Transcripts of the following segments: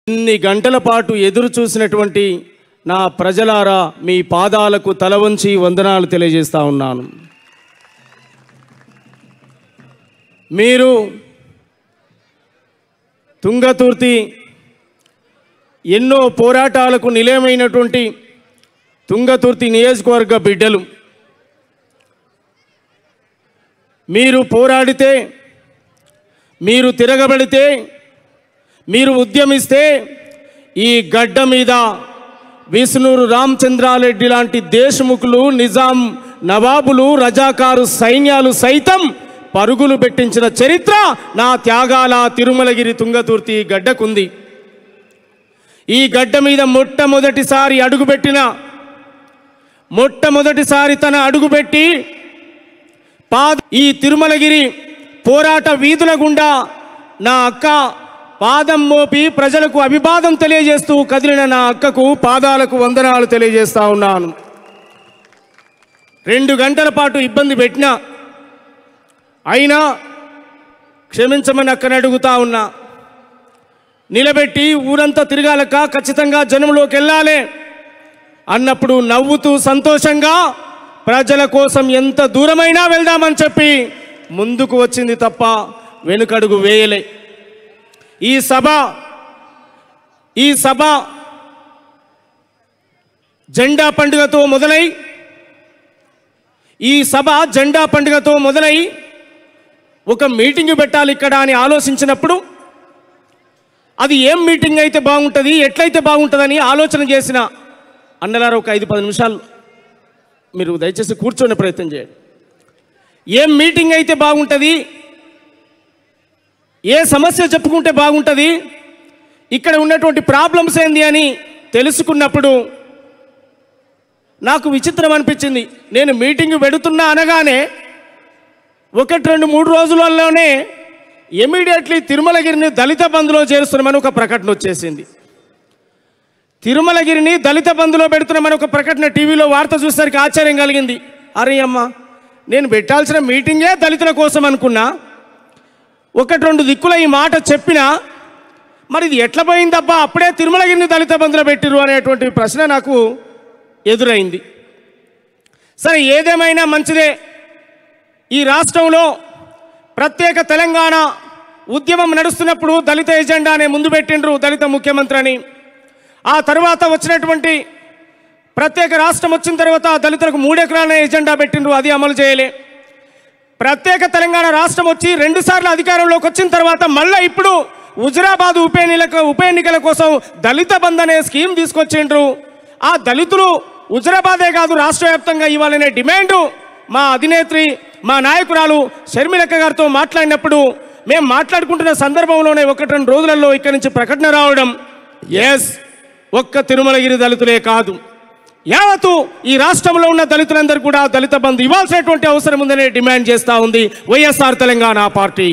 ఇన్ని గంటల పాటు ఎదురు చూసినటువంటి నా ప్రజలారా మీ పాదాలకు తల వంచి వందనాలు తెలియజేస్తా ఉన్నాను మీరు తుంగతుర్తి ఎన్నో పోరాటాలకు నిలయమైనటువంటి తుంగతుర్తి నియోజకవర్గ బిడ్డలు మీరు పోరాడితే మీరు తిరగబడితే మీరు ఉద్యమిస్తే ఈ గడ్డ మీద విష్ణూరు రామచంద్రారెడ్డి లాంటి దేశముఖులు నిజాం నవాబులు రజాకారు సైన్యాలు సైతం పరుగులు పెట్టించిన చరిత్ర నా త్యాగాల తిరుమలగిరి తుంగతుర్తి గడ్డకుంది ఈ గడ్డ మీద మొట్టమొదటిసారి అడుగుపెట్టిన మొట్టమొదటిసారి తన అడుగుపెట్టి పాద ఈ తిరుమలగిరి పోరాట వీధుల గుండా నా అక్క పాదం మోపి ప్రజలకు అభివాదం తెలియజేస్తూ కదిలిన నా అక్కకు పాదాలకు వందనాలు తెలియజేస్తా ఉన్నాను రెండు గంటల పాటు ఇబ్బంది పెట్టినా అయినా క్షమించమని అక్కని అడుగుతా ఉన్నా నిలబెట్టి ఊరంతా తిరగాలక ఖచ్చితంగా జనంలోకి వెళ్ళాలి అన్నప్పుడు నవ్వుతూ సంతోషంగా ప్రజల కోసం ఎంత దూరమైనా వెళ్దామని చెప్పి ముందుకు వచ్చింది తప్ప వెనుకడుగు వేయలే ఈ సభ ఈ సభ జెండా పండుగతో మొదలై ఈ సభ జెండా పండుగతో మొదలై ఒక మీటింగ్ పెట్టాలి ఇక్కడ అని ఆలోచించినప్పుడు అది ఏం మీటింగ్ అయితే బాగుంటుంది ఎట్లయితే బాగుంటుందని ఆలోచన చేసిన అన్నలారు ఒక ఐదు పది నిమిషాలు మీరు దయచేసి కూర్చొని ప్రయత్నం చేయండి ఏం మీటింగ్ అయితే బాగుంటుంది ఏ సమస్య చెప్పుకుంటే బాగుంటుంది ఇక్కడ ఉన్నటువంటి ప్రాబ్లమ్స్ ఏంది అని తెలుసుకున్నప్పుడు నాకు విచిత్రం అనిపించింది నేను మీటింగ్ పెడుతున్నా అనగానే ఒకటి రెండు మూడు రోజులలోనే ఇమీడియట్లీ తిరుమలగిరిని దళిత బంధులో చేరుస్తున్నామని ఒక ప్రకటన వచ్చేసింది తిరుమలగిరిని దళిత బంధులో పెడుతున్నామని ఒక ప్రకటన టీవీలో వార్త చూసేసరికి ఆశ్చర్యం కలిగింది అరే అమ్మ నేను పెట్టాల్సిన మీటింగే దళితుల కోసం అనుకున్నా ఒకటి రెండు దిక్కుల ఈ మాట చెప్పినా మరి ఇది ఎట్లా పోయిందబ్బా అప్పుడే తిరుమలగిరిని దళిత బంధులో పెట్టిరు అనేటువంటి ప్రశ్న నాకు ఎదురైంది సరే ఏదేమైనా మంచిదే ఈ రాష్ట్రంలో ప్రత్యేక తెలంగాణ ఉద్యమం నడుస్తున్నప్పుడు దళిత ఎజెండానే ముందు పెట్టిండ్రు దళిత ముఖ్యమంత్రి అని ఆ తర్వాత వచ్చినటువంటి ప్రత్యేక రాష్ట్రం వచ్చిన తర్వాత దళితులకు మూడెకరాల ఎజెండా పెట్టిండ్రు అది అమలు చేయలే ప్రత్యేక తెలంగాణ రాష్ట్రం వచ్చి రెండుసార్లు అధికారంలోకి వచ్చిన తర్వాత మళ్ళీ ఇప్పుడు హుజురాబాద్ ఉప ఎన్నిక ఉప ఎన్నికల కోసం దళిత బంధ్ అనే స్కీమ్ తీసుకొచ్చిండ్రు ఆ దళితులు హుజురాబాదే కాదు రాష్ట్ర వ్యాప్తంగా ఇవ్వాలనే డిమాండు మా అధినేత్రి మా నాయకురాలు షర్మిలక్క గారితో మాట్లాడినప్పుడు మేము మాట్లాడుకుంటున్న సందర్భంలోనే ఒకటి రెండు రోజులలో ఇక్కడి నుంచి ప్రకటన రావడం ఎస్ ఒక్క తిరుమలగిరి దళితులే కాదు యావత్తు ఈ రాష్ట్రంలో ఉన్న దళితులందరూ కూడా దళిత బంధు ఇవ్వాల్సినటువంటి అవసరం ఉందనే డిమాండ్ చేస్తూ ఉంది వైఎస్ఆర్ తెలంగాణ పార్టీ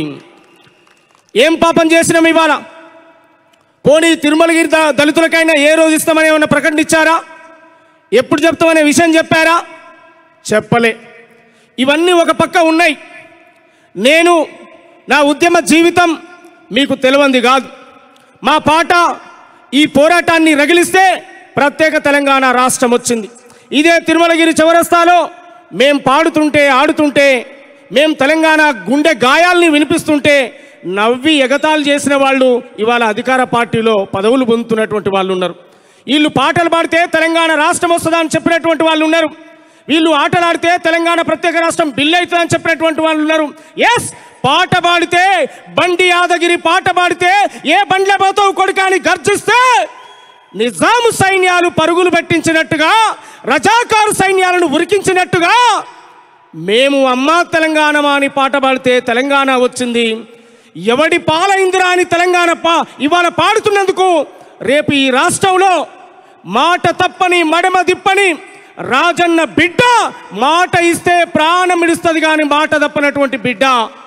ఏం పాపం చేసినాం ఇవాళ పోనీ తిరుమలగిరి ద- దళితులకైనా ఏ రోజు ఇస్తామని ఏమైనా ప్రకటన ఇచ్చారా ఎప్పుడు చెప్తామనే విషయం చెప్పారా చెప్పలే ఇవన్నీ ఒక పక్క ఉన్నాయి నేను నా ఉద్యమ జీవితం మీకు తెలియంది కాదు మా పాట ఈ పోరాటాన్ని రగిలిస్తే ప్రత్యేక తెలంగాణ రాష్ట్రం వచ్చింది ఇదే తిరుమలగిరి చౌరస్తాలో మేం పాడుతుంటే ఆడుతుంటే మేం తెలంగాణ గుండె గాయాల్ని వినిపిస్తుంటే నవ్వి ఎగతాళి చేసిన వాళ్ళు ఇవాళ అధికార పార్టీలో పదవులు పొందుతున్నటువంటి వాళ్ళు ఉన్నారు వీళ్ళు పాటలు పాడితే తెలంగాణ రాష్ట్రం వస్తుందా అని చెప్పినటువంటి వాళ్ళు ఉన్నారు వీళ్ళు ఆటలాడితే తెలంగాణ ప్రత్యేక రాష్ట్రం బిల్ అవుతుందని చెప్పినటువంటి వాళ్ళు ఉన్నారు ఎస్ పాట పాడితే బండి యాదగిరి పాట పాడితే ఏ బండ్ల పోతావు కొడుకాని గర్జిస్తే నిజాము సైన్యాలు పరుగులు పెట్టించినట్టుగా రజాకారు సైన్యాలను ఉరికించినట్టుగా మేము అమ్మా తెలంగాణ అని పాట పాడితే తెలంగాణ వచ్చింది ఎవడి పాలైందిరా అని తెలంగాణ పా ఇవాళ పాడుతున్నందుకు రేపు ఈ రాష్ట్రంలో మాట తప్పని మడమ దిప్పని రాజన్న బిడ్డ మాట ఇస్తే ప్రాణం ఇడుస్తుంది కానీ మాట తప్పనటువంటి బిడ్డ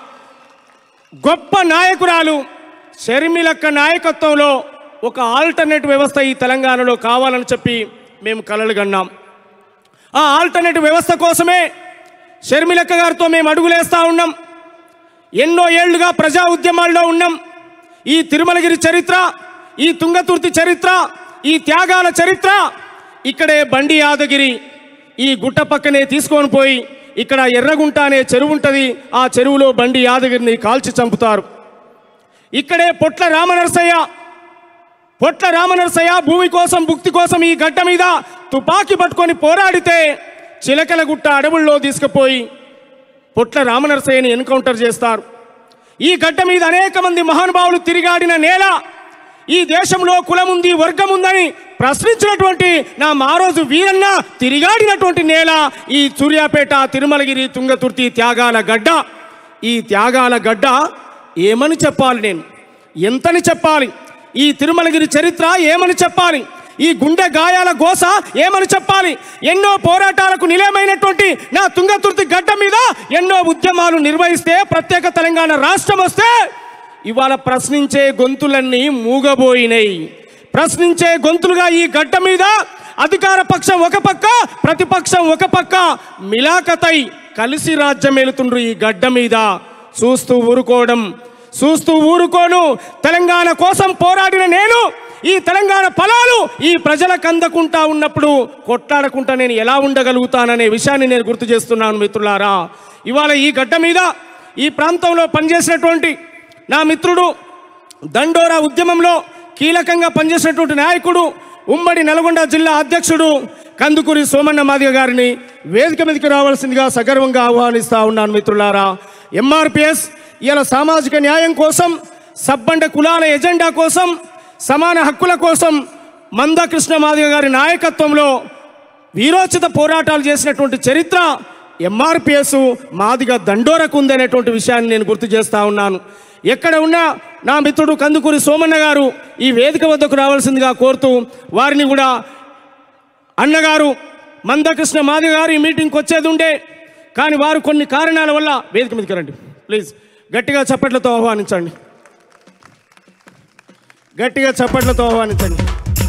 గొప్ప నాయకురాలు షర్మిలక్క నాయకత్వంలో ఒక ఆల్టర్నేట్ వ్యవస్థ ఈ తెలంగాణలో కావాలని చెప్పి మేము కలలు కన్నాం ఆ ఆల్టర్నేట్ వ్యవస్థ కోసమే షర్మిలక్క గారితో మేము అడుగులేస్తూ ఉన్నాం ఎన్నో ఏళ్లుగా ప్రజా ఉద్యమాల్లో ఉన్నాం ఈ తిరుమలగిరి చరిత్ర ఈ తుంగతుర్తి చరిత్ర ఈ త్యాగాల చరిత్ర ఇక్కడే బండి యాదగిరి ఈ గుట్ట పక్కనే తీసుకొని పోయి ఇక్కడ ఎర్రగుంట అనే చెరువు ఉంటుంది ఆ చెరువులో బండి యాదగిరిని కాల్చి చంపుతారు ఇక్కడే పొట్ల రామనరసయ్య పొట్ల రామనరసయ్య భూమి కోసం భుక్తి కోసం ఈ గడ్డ మీద తుపాకీ పట్టుకొని పోరాడితే చిలకల గుట్ట అడవుల్లో తీసుకుపోయి పొట్ల రామనరసయ్యని ఎన్కౌంటర్ చేస్తారు ఈ గడ్డ మీద అనేక మంది మహానుభావులు తిరిగాడిన నేల ఈ దేశంలో కులముంది వర్గముందని ప్రశ్నించినటువంటి నా మారోజు వీరన్న తిరిగాడినటువంటి నేల ఈ సూర్యాపేట తిరుమలగిరి తుంగతుర్తి త్యాగాల గడ్డ ఈ త్యాగాల గడ్డ ఏమని చెప్పాలి నేను ఎంతని చెప్పాలి ఈ తిరుమలగిరి చరిత్ర ఏమని చెప్పాలి ఈ గుండె గాయాల గోస ఏమని చెప్పాలి ఎన్నో పోరాటాలకు నిలయమైనటువంటి నా తుంగతుర్తి గడ్డ మీద ఎన్నో ఉద్యమాలు నిర్వహిస్తే ప్రత్యేక తెలంగాణ రాష్ట్రం వస్తే ఇవాళ ప్రశ్నించే గొంతులన్నీ మూగబోయినాయి ప్రశ్నించే గొంతులుగా ఈ గడ్డ మీద అధికార పక్షం ఒక పక్క ప్రతిపక్షం ఒక పక్క మిలాకతై కలిసి రాజ్యం ఏలుతుండ్రు ఈ గడ్డ మీద చూస్తూ ఊరుకోవడం చూస్తూ ఊరుకోను తెలంగాణ కోసం పోరాడిన నేను ఈ తెలంగాణ ఫలాలు ఈ ప్రజలకు అందకుంటా ఉన్నప్పుడు కొట్లాడకుండా నేను ఎలా ఉండగలుగుతాననే విషయాన్ని నేను గుర్తు చేస్తున్నాను మిత్రులారా ఇవాళ ఈ గడ్డ మీద ఈ ప్రాంతంలో పనిచేసినటువంటి నా మిత్రుడు దండోరా ఉద్యమంలో కీలకంగా పనిచేసినటువంటి నాయకుడు ఉమ్మడి నల్గొండ జిల్లా అధ్యక్షుడు కందుకూరి సోమన్న మాదిగ గారిని వేదిక మీదకి రావాల్సిందిగా సగర్వంగా ఆహ్వానిస్తా ఉన్నాను మిత్రులారా ఎంఆర్పిఎస్ ఇలా సామాజిక న్యాయం కోసం సబ్బండ కులాల ఎజెండా కోసం సమాన హక్కుల కోసం మందకృష్ణ మాదిగ గారి నాయకత్వంలో వీరోచిత పోరాటాలు చేసినటువంటి చరిత్ర ఎంఆర్పిఎస్ మాదిగా దండోరకు ఉందనేటువంటి విషయాన్ని నేను గుర్తు చేస్తా ఉన్నాను ఎక్కడ ఉన్నా నా మిత్రుడు కందుకూరి సోమన్న గారు ఈ వేదిక వద్దకు రావాల్సిందిగా కోరుతూ వారిని కూడా అన్నగారు మందకృష్ణ మాది గారు ఈ మీటింగ్కి వచ్చేది ఉండే కానీ వారు కొన్ని కారణాల వల్ల వేదిక మీదకి రండి ప్లీజ్ గట్టిగా చప్పట్లతో ఆహ్వానించండి గట్టిగా చప్పట్లతో ఆహ్వానించండి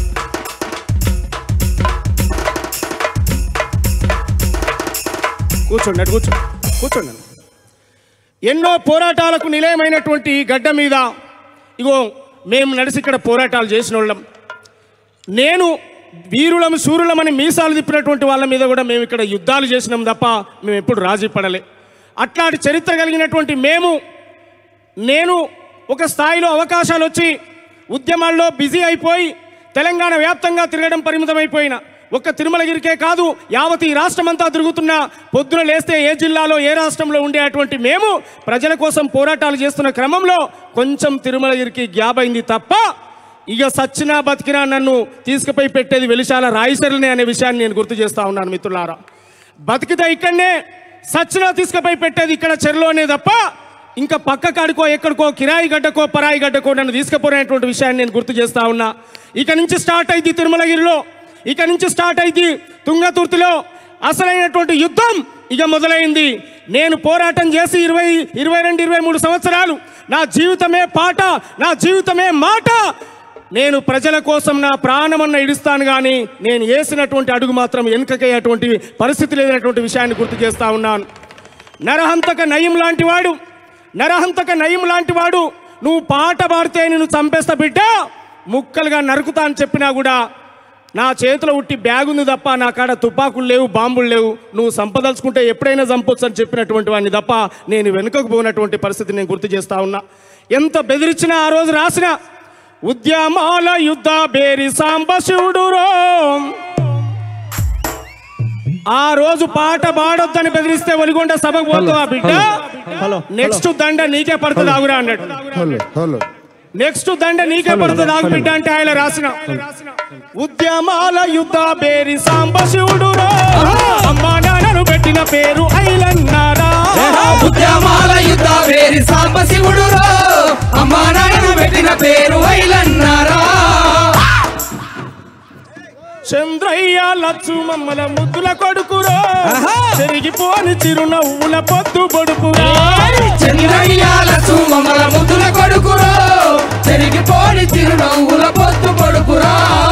కూర్చోండి అటు కూర్చో కూర్చోండి అన్న. ఎన్నో పోరాటాలకు నిలయమైనటువంటి ఈ గడ్డ మీద ఇగో మేము నడిచి ఇక్కడ పోరాటాలు చేసిన వాళ్ళం నేను వీరులం శూరులమని మీసాలు తిప్పినటువంటి వాళ్ళ మీద కూడా మేము ఇక్కడ యుద్ధాలు చేసినాం తప్ప మేము ఎప్పుడు రాజీ పడలే అట్లాంటి చరిత్ర కలిగినటువంటి మేము నేను ఒక స్థాయిలో అవకాశాలు వచ్చి ఉద్యమాల్లో బిజీ అయిపోయి తెలంగాణ వ్యాప్తంగా తిరగడం పరిమితమైపోయిన ఒక్క తిరుమలగిరికే కాదు యావత్ ఈ రాష్ట్రమంతా తిరుగుతున్నా పొద్దున లేస్తే ఏ జిల్లాలో ఏ రాష్ట్రంలో ఉండేటువంటి మేము ప్రజల కోసం పోరాటాలు చేస్తున్న క్రమంలో కొంచెం తిరుమలగిరికి గ్యాప్ అయింది తప్ప ఇక సచ్చినా బతికినా నన్ను తీసుకుపోయి పెట్టేది వెలిశాల రాయిసరినే అనే విషయాన్ని నేను గుర్తు చేస్తా ఉన్నాను మిత్రులారా బతికితే ఇక్కడనే సచ్చినా తీసుకుపోయి పెట్టేది ఇక్కడ చెరులోనే తప్ప ఇంకా పక్క కాడికో ఎక్కడికో కిరాయి గడ్డకో పరాయి గడ్డకో నన్ను తీసుకుపోయినటువంటి విషయాన్ని నేను గుర్తు చేస్తా ఉన్నా ఇక నుంచి స్టార్ట్ అయింది తిరుమలగిరిలో ఇక నుంచి స్టార్ట్ అయింది తుంగతుర్తిలో అసలైనటువంటి యుద్ధం ఇక మొదలైంది నేను పోరాటం చేసి ఇరవై ఇరవై రెండు ఇరవై మూడు సంవత్సరాలు నా జీవితమే పాట నా జీవితమే మాట నేను ప్రజల కోసం నా ప్రాణమన్న ఇడుస్తాను కానీ నేను వేసినటువంటి అడుగు మాత్రం వెనుకకయ్యేటువంటి పరిస్థితి లేనటువంటి విషయాన్ని గుర్తు చేస్తా ఉన్నాను నరహంతక నయం లాంటి వాడు నరహంతక నయం లాంటి వాడు నువ్వు పాట పాడితే నేను చంపేస్తా బిడ్డ ముక్కలుగా నరుకుతా అని చెప్పినా కూడా నా చేతిలో ఉట్టి బ్యాగ్ ఉంది తప్ప నా కాడ తుపాకులు లేవు బాంబులు లేవు నువ్వు సంపదలుచుకుంటే ఎప్పుడైనా చంపొచ్చు అని చెప్పినటువంటి వాడిని తప్ప నేను వెనుకకు పోయినటువంటి పరిస్థితి నేను గుర్తు చేస్తా ఉన్నా ఎంత బెదిరించినా ఆ రోజు రాసిన ఉద్యమాల యుద్ధ బేరి సాంబశివుడు ఆ రోజు పాట పాడొద్దని బెదిరిస్తే ఒలిగొండ సభకు పోతావా బిడ్డ హలో నెక్స్ట్ దండ నీకే పడుతుంది ఆగురా అన్నాడు హలో హలో నెక్స్ట్ దండ నీకే పడుతుంది ఆగు బిడ్డ అంటే ఆయన రాసిన ఉద్యమాల యుద్ధ బేరి సాంబశివుడు అమ్మా నాన్నను పెట్టిన పేరు ఐలన్నారా ఉద్యమాల యుద్ధ వేరి సాంబశివుడు అమ్మా నాయన పెట్టిన పేరు ఐలన్నారా చంద్రయ్య లచ్చు మమ్మల ముద్దుల కొడుకురో చెరిగిపోని చిరునవ్వుల పొద్దు పొడుపురా చంద్రయ్యాల మమ్మల ముద్దుల కొడుకురో చెరిగిపోని చిరునవ్వుల పొత్తు కొడుకురా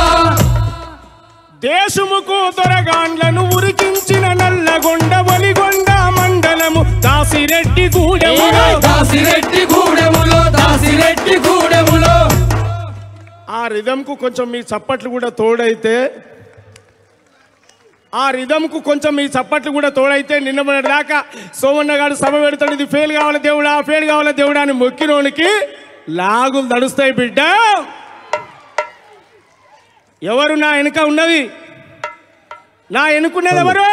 దేశముకు దొరగాండ్లను ఉరికించిన నల్లగొండ ఒలిగొండ మండలము దాసిరెడ్డి గూడెములో దాసిరెడ్డి గూడెములో దాసిరెడ్డి గూడెములో ఆ ఆ రిధంకు కొంచెం మీ చప్పట్లు కూడా తోడైతే ఆ రిధంకు కొంచెం మీ చప్పట్లు కూడా తోడైతే నిన్న మొన్నటి దాకా సోమన్న గారు సభ పెడతాడు ఇది ఫెయిల్ కావాలి దేవుడా ఫెయిల్ కావాలి దేవుడా అని మొక్కినోనికి లాగులు నడుస్తాయి బిడ్డ ఎవరు నా వెనుక ఉన్నది నా ఎన్నుకునేది ఎవరు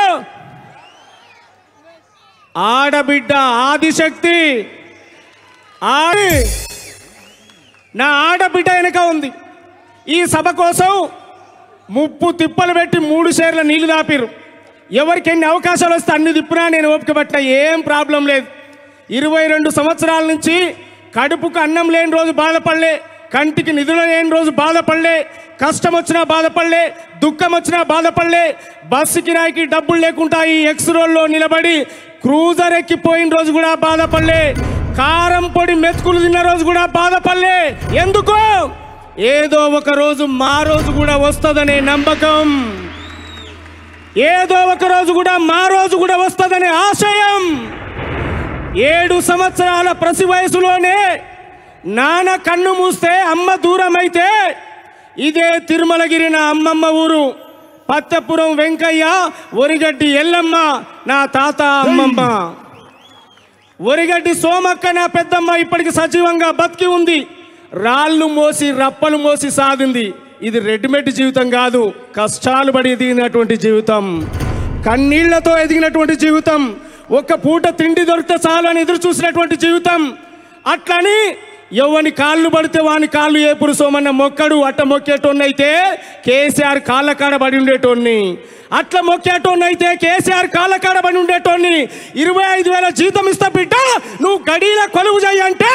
ఆడబిడ్డ ఆదిశక్తి ఆడి నా ఆడబిడ్డ వెనుక ఉంది ఈ సభ కోసం ముప్పు తిప్పలు పెట్టి మూడు షేర్ల నీళ్లు దాపిరు ఎవరికి ఎన్ని అవకాశాలు వస్తే అన్ని తిప్పినా నేను ఓపిక పట్టిన ఏం ప్రాబ్లం లేదు ఇరవై రెండు సంవత్సరాల నుంచి కడుపుకు అన్నం లేని రోజు బాధపడలే కంటికి నిధులు లేని రోజు బాధపడలే కష్టం వచ్చినా బాధపడలే దుఃఖం వచ్చినా బాధపడలే బస్సు కిరాయికి డబ్బులు లేకుండా ఈ ఎక్స్ రోల్లో నిలబడి క్రూజర్ ఎక్కిపోయిన రోజు కూడా బాధపడలే కారం పొడి మెతుకులు తిన్న రోజు కూడా బాధపడలే ఎందుకు ఏదో ఒక రోజు మా రోజు కూడా వస్తుందనే నమ్మకం ఏదో ఒక రోజు కూడా మా రోజు కూడా వస్తుందనే ఆశయం ఏడు సంవత్సరాల ప్రతి వయసులోనే నాన్న కన్ను మూస్తే అమ్మ దూరం అయితే ఇదే తిరుమలగిరి నా అమ్మమ్మ ఊరు పత్తపురం వెంకయ్య ఒరిగడ్డి ఎల్లమ్మ నా తాత అమ్మమ్మ ఒరిగడ్డి సోమక్క నా పెద్దమ్మ ఇప్పటికి సజీవంగా బతికి ఉంది రాళ్ళు మోసి రప్పలు మోసి సాధింది ఇది రెడీమేడ్ జీవితం కాదు కష్టాలు పడి ఎదిగినటువంటి జీవితం కన్నీళ్లతో ఎదిగినటువంటి జీవితం ఒక్క పూట తిండి దొరికితే చాలు అని ఎదురు చూసినటువంటి జీవితం అట్లని ఎవని కాళ్ళు పడితే వాని కాళ్ళు ఏ పురుషోమన్న మొక్కడు అట్ట మొక్కేటోన్నైతే కేసీఆర్ కాళ్ళ కాడ పడి ఉండేటోన్ని అట్లా మొక్కేటోన్నైతే కేసీఆర్ కాళ్ళ కాడ పడి ఉండేటోన్ని ఇరవై ఐదు వేల జీతం ఇస్తా బిడ్డ నువ్వు గడిల కొలువు చేయి అంటే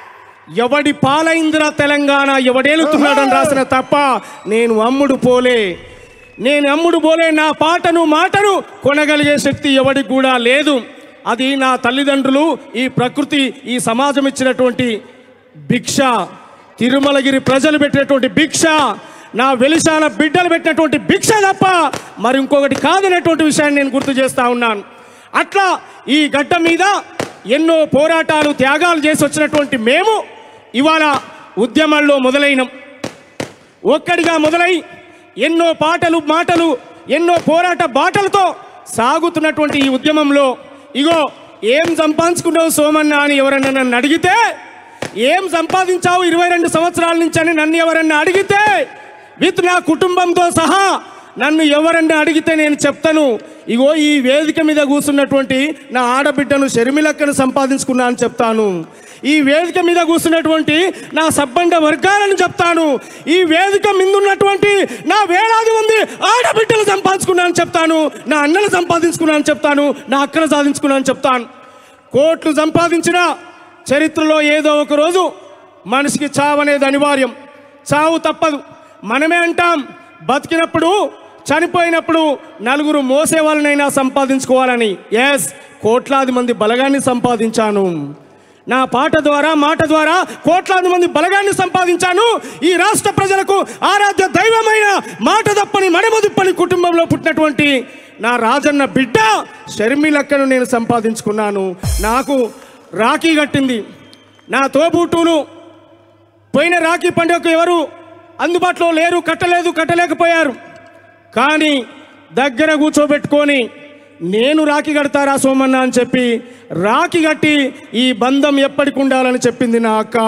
ఎవడి పాలైందిరా తెలంగాణ ఎవడేలుతున్నాడని రాసిన తప్ప నేను అమ్ముడు పోలే నేను అమ్ముడు పోలే నా పాటను మాటను కొనగలిగే శక్తి ఎవడికి కూడా లేదు అది నా తల్లిదండ్రులు ఈ ప్రకృతి ఈ సమాజం ఇచ్చినటువంటి భిక్ష తిరుమలగిరి ప్రజలు పెట్టినటువంటి భిక్ష నా వెలిశాల బిడ్డలు పెట్టినటువంటి భిక్ష తప్ప మరి ఇంకొకటి కాదనేటువంటి విషయాన్ని నేను గుర్తు చేస్తా ఉన్నాను అట్లా ఈ గడ్డ మీద ఎన్నో పోరాటాలు త్యాగాలు చేసి వచ్చినటువంటి మేము ఇవాళ ఉద్యమాల్లో మొదలైనం ఒక్కడిగా మొదలై ఎన్నో పాటలు మాటలు ఎన్నో పోరాట బాటలతో సాగుతున్నటువంటి ఈ ఉద్యమంలో ఇగో ఏం సంపాదించుకున్నావు సోమన్న అని ఎవరన్నా నన్ను అడిగితే ఏం సంపాదించావు ఇరవై రెండు సంవత్సరాల నుంచి అని నన్ను ఎవరన్నా అడిగితే విత్ నా కుటుంబంతో సహా నన్ను ఎవరన్నా అడిగితే నేను చెప్తాను ఇగో ఈ వేదిక మీద కూర్చున్నటువంటి నా ఆడబిడ్డను షర్మిలక్కను సంపాదించుకున్నా అని చెప్తాను ఈ వేదిక మీద కూర్చున్నటువంటి నా సబ్బండ వర్గాలను చెప్తాను ఈ వేదిక ముందున్నటువంటి నా వేలాది మంది ఆడబిడ్డలు సంపాదించుకున్నాను చెప్తాను నా అన్నలు సంపాదించుకున్నాను చెప్తాను నా అక్కలు సాధించుకున్నాను చెప్తాను కోట్లు సంపాదించిన చరిత్రలో ఏదో ఒక రోజు మనిషికి చావు అనేది అనివార్యం చావు తప్పదు మనమే అంటాం బతికినప్పుడు చనిపోయినప్పుడు నలుగురు మోసే వాళ్ళనైనా సంపాదించుకోవాలని ఎస్ కోట్లాది మంది బలగాన్ని సంపాదించాను నా పాట ద్వారా మాట ద్వారా కోట్లాది మంది బలగాన్ని సంపాదించాను ఈ రాష్ట్ర ప్రజలకు ఆరాధ్య దైవమైన మాట తప్పని మడమదుప్పని కుటుంబంలో పుట్టినటువంటి నా రాజన్న బిడ్డ షర్మిలక్కను నేను సంపాదించుకున్నాను నాకు రాఖీ కట్టింది నా తోబుట్టులు పోయిన రాఖీ పండుగకు ఎవరు అందుబాటులో లేరు కట్టలేదు కట్టలేకపోయారు కానీ దగ్గర కూర్చోబెట్టుకొని నేను రాఖీ కడతారా సోమన్న అని చెప్పి రాఖీ కట్టి ఈ బంధం ఎప్పటికి ఉండాలని చెప్పింది నా అక్క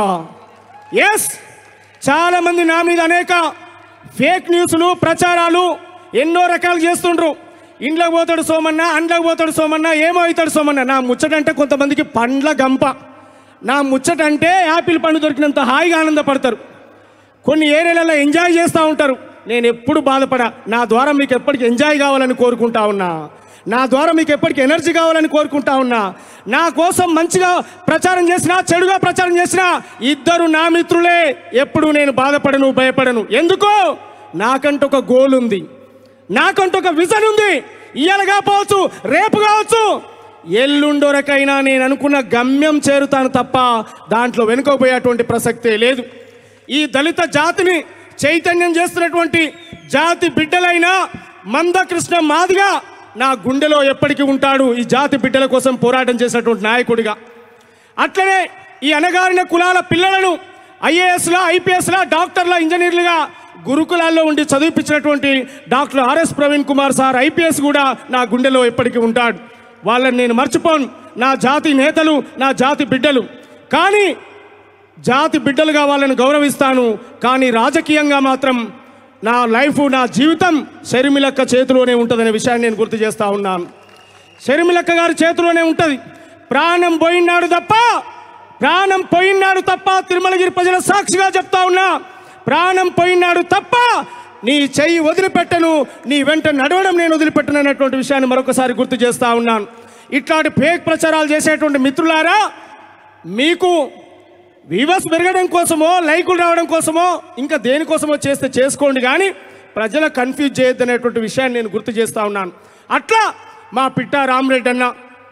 ఎస్ చాలామంది నా మీద అనేక ఫేక్ న్యూస్లు ప్రచారాలు ఎన్నో రకాలు చేస్తుండ్రు ఇంట్లోకి పోతాడు సోమన్న అండ్లకు పోతాడు సోమన్న ఏమో అవుతాడు సోమన్న నా ముచ్చటంటే కొంతమందికి పండ్ల గంప నా ముచ్చటంటే యాపిల్ పండు దొరికినంత హాయిగా ఆనందపడతారు కొన్ని ఏరియాలలో ఎంజాయ్ చేస్తూ ఉంటారు నేను ఎప్పుడు బాధపడా నా ద్వారా మీకు ఎప్పటికీ ఎంజాయ్ కావాలని కోరుకుంటా ఉన్నా నా ద్వారా మీకు ఎప్పటికీ ఎనర్జీ కావాలని కోరుకుంటా ఉన్నా నా కోసం మంచిగా ప్రచారం చేసినా చెడుగా ప్రచారం చేసినా ఇద్దరు నా మిత్రులే ఎప్పుడు నేను బాధపడను భయపడను ఎందుకు నాకంటూ ఒక గోల్ ఉంది నాకంటూ ఒక విజన్ ఉంది ఇయ్యాల కావచ్చు రేపు కావచ్చు ఎల్లుండొరకైనా నేను అనుకున్న గమ్యం చేరుతాను తప్ప దాంట్లో వెనుకపోయేటువంటి ప్రసక్తే లేదు ఈ దళిత జాతిని చైతన్యం చేస్తున్నటువంటి జాతి బిడ్డలైన మందకృష్ణ మాదిగా నా గుండెలో ఎప్పటికీ ఉంటాడు ఈ జాతి బిడ్డల కోసం పోరాటం చేసినటువంటి నాయకుడిగా అట్లనే ఈ అణగారిన కులాల పిల్లలను ఐఏఎస్లా ఐపీఎస్లా డాక్టర్లా ఇంజనీర్లుగా గురుకులాల్లో ఉండి చదివిపించినటువంటి doctor RS Praveen Kumar sir IPS కూడా నా గుండెలో ఎప్పటికీ ఉంటాడు వాళ్ళని నేను మర్చిపోను నా జాతి నేతలు నా జాతి బిడ్డలు కానీ జాతి బిడ్డలుగా వాళ్ళని గౌరవిస్తాను కానీ రాజకీయంగా మాత్రం నా లైఫ్ నా జీవితం షర్మిలక్క చేతిలోనే ఉంటుందనే విషయాన్ని నేను గుర్తు చేస్తా ఉన్నాను షర్మిలక్క గారి చేతిలోనే ఉంటుంది ప్రాణం పోయినాడు తప్ప ప్రాణం పోయినాడు తప్ప తిరుమలగిరి ప్రజల సాక్షిగా చెప్తా ఉన్నా ప్రాణం పోయినాడు తప్ప నీ చెయ్యి వదిలిపెట్టను నీ వెంట నడవడం నేను వదిలిపెట్టను అనేటువంటి విషయాన్ని మరొకసారి గుర్తు చేస్తా ఉన్నాను ఇట్లాంటి ఫేక్ ప్రచారాలు చేసేటువంటి మిత్రులారా మీకు వ్యూవర్స్ పెరగడం కోసమో లైకులు రావడం కోసమో ఇంకా దేనికోసమో చేస్తే చేసుకోండి కానీ ప్రజల కన్ఫ్యూజ్ చేయొద్దు అనేటువంటి విషయాన్ని నేను గుర్తు చేస్తా ఉన్నాను అట్లా మా పిట్ట రామరెడ్డి అన్న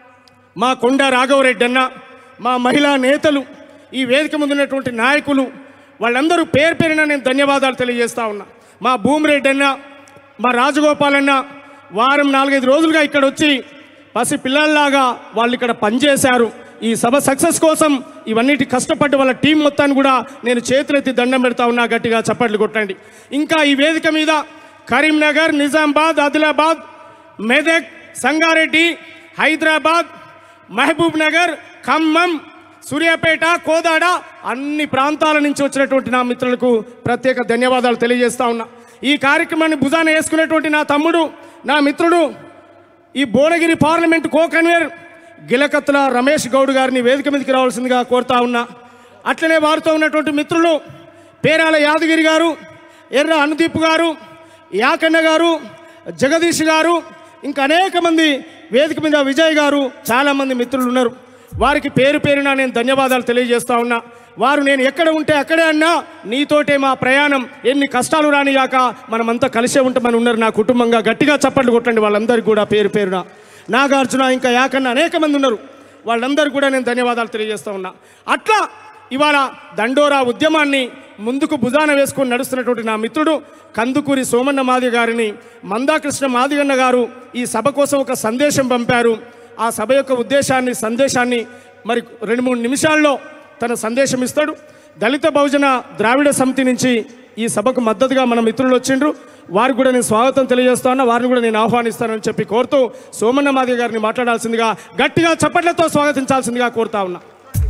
మా కొండ రాఘవరెడ్డి అన్న మా మహిళా నేతలు ఈ వేదిక ముందు ఉన్నటువంటి నాయకులు వాళ్ళందరూ పేరు పేరున నేను ధన్యవాదాలు తెలియజేస్తా ఉన్నా మా భూమిరెడ్డి అన్న మా రాజగోపాల్ అన్న వారం నాలుగైదు రోజులుగా ఇక్కడ వచ్చి పసి పిల్లల్లాగా వాళ్ళు ఇక్కడ పనిచేశారు ఈ సభ సక్సెస్ కోసం ఇవన్నిటి కష్టపడి వాళ్ళ టీం మొత్తాన్ని కూడా నేను చేతులెత్తి దండం పెడతా ఉన్నా గట్టిగా చప్పట్లు కొట్టండి ఇంకా ఈ వేదిక మీద కరీంనగర్ నిజామాబాద్ ఆదిలాబాద్ మెదక్ సంగారెడ్డి హైదరాబాద్ మహబూబ్ నగర్ ఖమ్మం సూర్యాపేట కోదాడ అన్ని ప్రాంతాల నుంచి వచ్చినటువంటి నా మిత్రులకు ప్రత్యేక ధన్యవాదాలు తెలియజేస్తా ఉన్నా ఈ కార్యక్రమాన్ని భుజాన వేసుకునేటువంటి నా తమ్ముడు నా మిత్రుడు ఈ Bhuvanagiri parliament co convener Gilakathula Ramesh Goud గారిని వేదిక మీదకి రావాల్సిందిగా కోరుతా ఉన్నా అట్లనే వారితో ఉన్నటువంటి మిత్రులు పేరాల యాదగిరి గారు ఎర్ర అనుదీప్ గారు యాకన్న గారు జగదీష్ గారు ఇంకా అనేక మంది వేదిక మీద విజయ్ గారు చాలామంది మిత్రులు ఉన్నారు వారికి పేరు పేరున నేను ధన్యవాదాలు తెలియజేస్తా ఉన్నా వారు నేను ఎక్కడ ఉంటే అక్కడే అన్నా నీతోటే మా ప్రయాణం ఎన్ని కష్టాలు రానిగాక మనమంతా కలిసే ఉంటామని ఉన్నారు నా కుటుంబంగా గట్టిగా చప్పట్లు కొట్టండి వాళ్ళందరికీ కూడా పేరు పేరున నాగార్జున ఇంకా యాకన్న అనేక మంది ఉన్నారు వాళ్ళందరికీ కూడా నేను ధన్యవాదాలు తెలియజేస్తా ఉన్నా అట్లా ఇవాళ దండోరా ఉద్యమాన్ని ముందుకు భుజాన వేసుకొని నడుస్తున్నటువంటి నా మిత్రుడు కందుకూరి సోమన్న మాది గారిని మందాకృష్ణ మాదిగన్న గారు ఈ సభ కోసం ఒక సందేశం పంపారు ఆ సభ యొక్క ఉద్దేశాన్ని సందేశాన్ని మరి రెండు మూడు నిమిషాల్లో తన సందేశం ఇస్తాడు దళిత బహుజన ద్రావిడ సమితి నుంచి ఈ సభకు మద్దతుగా మన మిత్రులు వచ్చిండ్రు వారికి కూడా నేను స్వాగతం తెలియజేస్తా ఉన్నా వారిని కూడా నేను ఆహ్వానిస్తానని చెప్పి కోరుతూ సోమన్న మాది గారిని మాట్లాడాల్సిందిగా గట్టిగా చప్పట్లతో స్వాగతించాల్సిందిగా కోరుతా ఉన్నా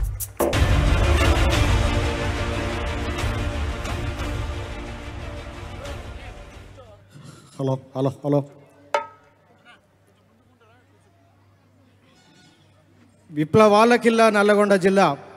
హలో హలో హలో విప్లవాల కిల్లా నల్లగొండ జిల్లా